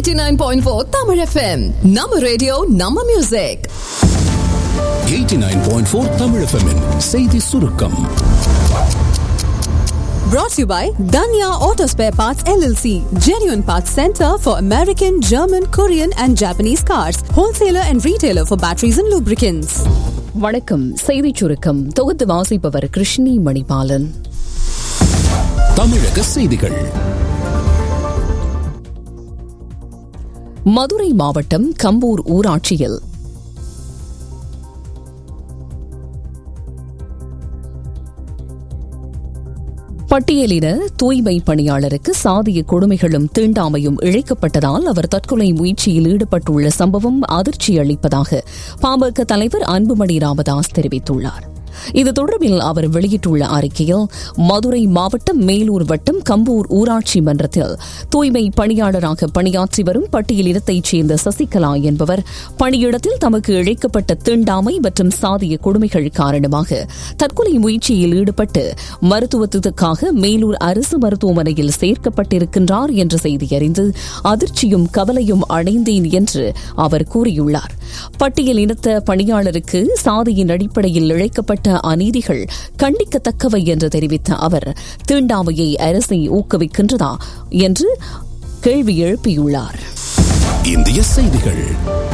89.4 Tamil FM. நம்ம radio நம்ம music 89.4 Tamil FM -இன் செய்தி சுருக்கம் brought to you by Danya Auto Spare Parts LLC, genuine parts center for American, German, Korean and Japanese cars, wholesaler and retailer for batteries and lubricants. வணக்கம் செய்திச் சுருக்கம் தொகுத்து வாசிப்பவர் கிருஷ்ணி மணிபாலன் தமிழக செய்திகள் மதுரை மாவட்டம் கம்பூர் ஊராட்சியில் பட்டியலின தூய்மை பணியாளருக்கு சாதிய கொடுமைகளும் தீண்டாமையும் இழைக்கப்பட்டதால் அவர் தற்கொலை முயற்சியில் ஈடுபட்டுள்ள சம்பவம் அதிர்ச்சி அளிப்பதாக பாமக தலைவர் அன்புமணி ராமதாஸ் தெரிவித்துள்ளார் இது தொடர்பில் அவர் வெளியிட்டுள்ள அறிக்கையில் மதுரை மாவட்டம் மேலூர் வட்டம் கம்பூர் ஊராட்சி மன்றத்தில் தூய்மை பணியாளராக பணியாற்றி வரும் பட்டியலினத்தைச் சேர்ந்த சசிகலா என்பவர் பணியிடத்தில் தமக்கு இழைக்கப்பட்ட தீண்டாமை மற்றும் சாதிய கொடுமைகள் காரணமாக தற்கொலை முயற்சியில் ஈடுபட்டு மருத்துவத்துக்காக மேலூர் அரசு மருத்துவமனையில் சேர்க்கப்பட்டிருக்கின்றார் என்ற செய்தி அறிந்து அதிர்ச்சியும் கவலையும் அடைந்தேன் என்று அவர் கூறியுள்ளார் பட்டியலினத்த பணியாளருக்கு சாதியின் அடிப்படையில் இழைக்கப்பட்ட அநீதிகள் கண்டிக்கத்தக்கவை என்று தெரிவித்த அவர் தீண்டாமையை அரசை ஊக்குவிக்கின்றதா என்று கேள்வி எழுப்பியுள்ளார் இந்திய செய்திகள்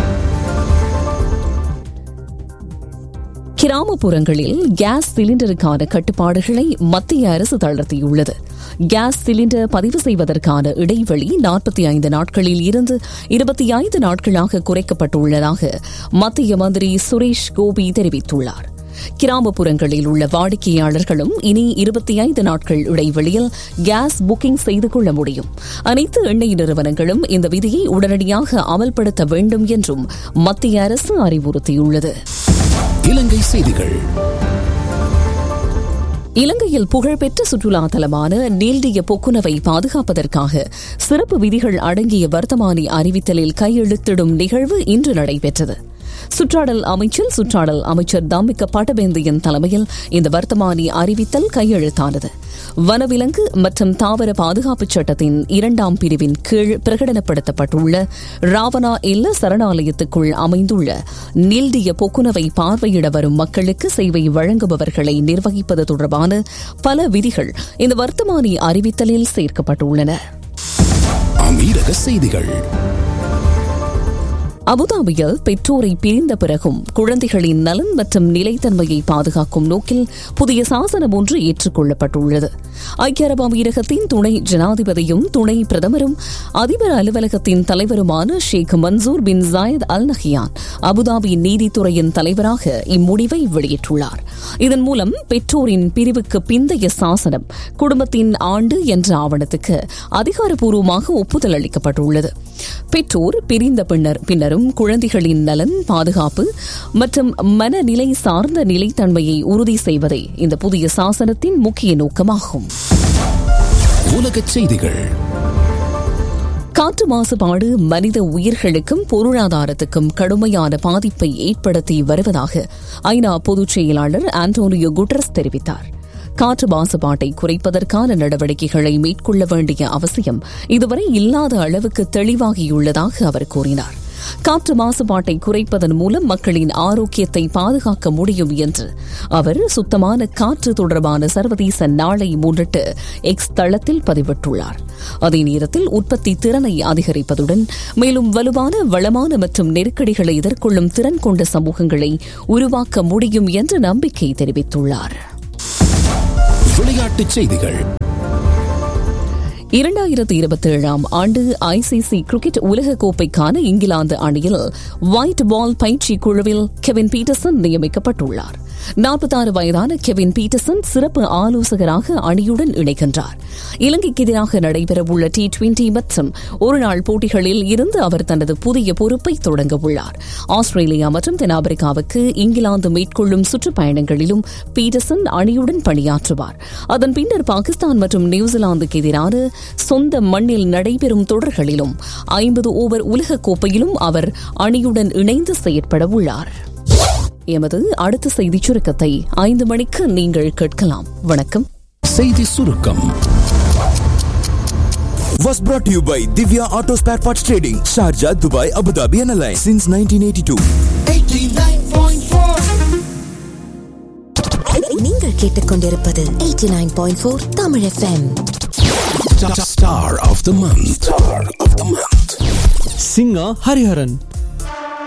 கிராமப்புறங்களில் கேஸ் சிலிண்டருக்கான கட்டுப்பாடுகளை மத்திய அரசு தளர்த்தியுள்ளது கேஸ் சிலிண்டர் பதிவு செய்வதற்கான இடைவெளி நாற்பத்தி ஐந்து நாட்களில் இருந்து இருபத்தி ஐந்து நாட்களாக குறைக்கப்பட்டுள்ளதாக மத்திய மந்திரி சுரேஷ் கோபி தெரிவித்துள்ளார் கிராமப்புறங்களில் உள்ள வாடிக்கையாளர்களும் இனி இருபத்தி ஐந்து நாட்கள் இடைவெளியில் கேஸ் புக்கிங் செய்து கொள்ள முடியும் அனைத்து எண்ணெய் நிறுவனங்களும் இந்த விதியை உடனடியாக அமல்படுத்த வேண்டும் என்றும் மத்திய அரசு அறிவுறுத்தியுள்ளது இலங்கை செய்திகள் இலங்கையில் புகழ்பெற்ற சுற்றுலா தலமான நீல்டிய பொக்குனவை பாதுகாப்பதற்காக சிறப்பு விதிகள் அடங்கிய வர்த்தமானி அறிவித்தலில் கையெழுத்திடும் நிகழ்வு இன்று நடைபெற்றது சுற்றாடல் அமைச்சர் சுற்றாடல் அமைச்சர் தாமிக்க பட்டபேந்தியின் தலைமையில் இந்த வர்த்தமானி அறிவித்தல் கையெழுத்தானது வனவிலங்கு மற்றும் தாவர பாதுகாப்பு சட்டத்தின் இரண்டாம் பிரிவின் கீழ் பிரகடனப்படுத்தப்பட்டுள்ள ராவணா இல்ல சரணாலயத்துக்குள் அமைந்துள்ள நீல்டிய பொக்குனவை பார்வையிட வரும் மக்களுக்கு சேவை வழங்குபவர்களை நிர்வகிப்பது தொடர்பான பல விதிகள் இந்த வர்த்தமானி அறிவித்தலில் சேர்க்கப்பட்டுள்ளன அமீரக செய்திகள் அபுதாபியில் பெற்றோரை பிரிந்த பிறகும் குழந்தைகளின் நலன் மற்றும் நிலைத்தன்மையை பாதுகாக்கும் நோக்கில் புதிய சாசனம் ஒன்று ஏற்றுக்கொள்ளப்பட்டுள்ளது ஐக்கிய அரபு அமீரகத்தின் துணை ஜனாதிபதியும் துணை பிரதமரும் அதிபர் அலுவலகத்தின் தலைவருமான Sheikh Mansour bin Zayed Al Nahyan Abu Dhabi நீதித்துறையின் தலைவராக இம்முடிவை வெளியிட்டுள்ளார் இதன் மூலம் பெற்றோரின் பிரிவுக்கு பிந்தைய சாசனம் குடும்பத்தின் ஆண்டு என்ற ஆவணத்துக்கு அதிகாரப்பூர்வமாக ஒப்புதல் அளிக்கப்பட்டுள்ளது பெற்றோர் பிரிந்த பின்னர் பின்னரும் குழந்தைகளின் நலன் பாதுகாப்பு மற்றும் மனநிலை சார்ந்த நிலைத்தன்மையை உறுதி செய்வதே இந்த புதிய சாசனத்தின் முக்கிய நோக்கமாகும் உலக செய்திகள் காற்று மாசுபாடு மனித உயிர்களுக்கும் பொருளாதாரத்துக்கும் கடுமையான பாதிப்பை ஏற்படுத்தி வருவதாக ஐநா பொதுச் செயலாளர் ஆண்டோனியோ குட்ரஸ் தெரிவித்தார் காற்று மாசுபாட்டை குறைப்பதற்கான நடவடிக்கைகளை மேற்கொள்ள வேண்டிய அவசியம் இதுவரை இல்லாத அளவுக்கு தெளிவாகியுள்ளதாக அவர் கூறினார் காற்று மாசுபாட்டை குறைப்பதன் மூலம் மக்களின் ஆரோக்கியத்தை பாதுகாக்க முடியும் என்று அவர் சுத்தமான காற்று தொடர்பான சர்வதேச நாளை முன்னிட்டு எக்ஸ் தளத்தில் பதிவிட்டுள்ளார் அதே நேரத்தில் உற்பத்தி திறனை அதிகரிப்பதுடன் மேலும் வலுவான வளமான மற்றும் நெருக்கடிகளை எதிர்கொள்ளும் திறன் கொண்ட சமூகங்களை உருவாக்க முடியும் என்று நம்பிக்கை தெரிவித்துள்ளார் விளையாட்டுச் செய்திகள் இரண்டாயிரத்து இருபத்தி ஏழாம் ஆண்டு ஐசிசி கிரிக்கெட் உலகக்கோப்பைக்கான இங்கிலாந்து அணியில் ஒயிட் பால் பயிற்சி குழுவில் கெவின் பீட்டர்சன் நியமிக்கப்பட்டுள்ளார் நாற்பத்தாறு வயதான கெவின் பீட்டர்சன் சிறப்பு ஆலோசகராக அணியுடன் இணைகின்றார் இலங்கைக்கு எதிராக நடைபெறவுள்ள டி டுவெண்டி மற்றும் ஒருநாள் போட்டிகளில் இருந்து அவர் தனது புதிய பொறுப்பை தொடங்க உள்ளார் ஆஸ்திரேலியா மற்றும் தென்னாப்பிரிக்காவுக்கு இங்கிலாந்து மேற்கொள்ளும் சுற்றுப்பயணங்களிலும் பீட்டர்சன் அணியுடன் பணியாற்றுவார் அதன் பின்னர் பாகிஸ்தான் மற்றும் நியூசிலாந்துக்கு எதிரான சொந்த மண்ணில் நடைபெறும் தொடர்களிலும் ஐம்பது ஓவர் உலகக்கோப்பையிலும் அவர் அணியுடன் இணைந்து செயற்பட உள்ளார் எமது அடுத்த செய்திச் சுருக்கத்தை ஐந்து மணிக்கு நீங்கள் கேட்கலாம் வணக்கம் செய்தி சுருக்கம் was brought to you by Divya Auto Spare Parts Trading, Sharjah, Dubai, Abu Dhabi and Alliance since 1982. நீங்கள் கேட்டுக்கொண்டிருப்பது 89.4 Tamil FM Star of the month. Star of the month. singer Hariharan.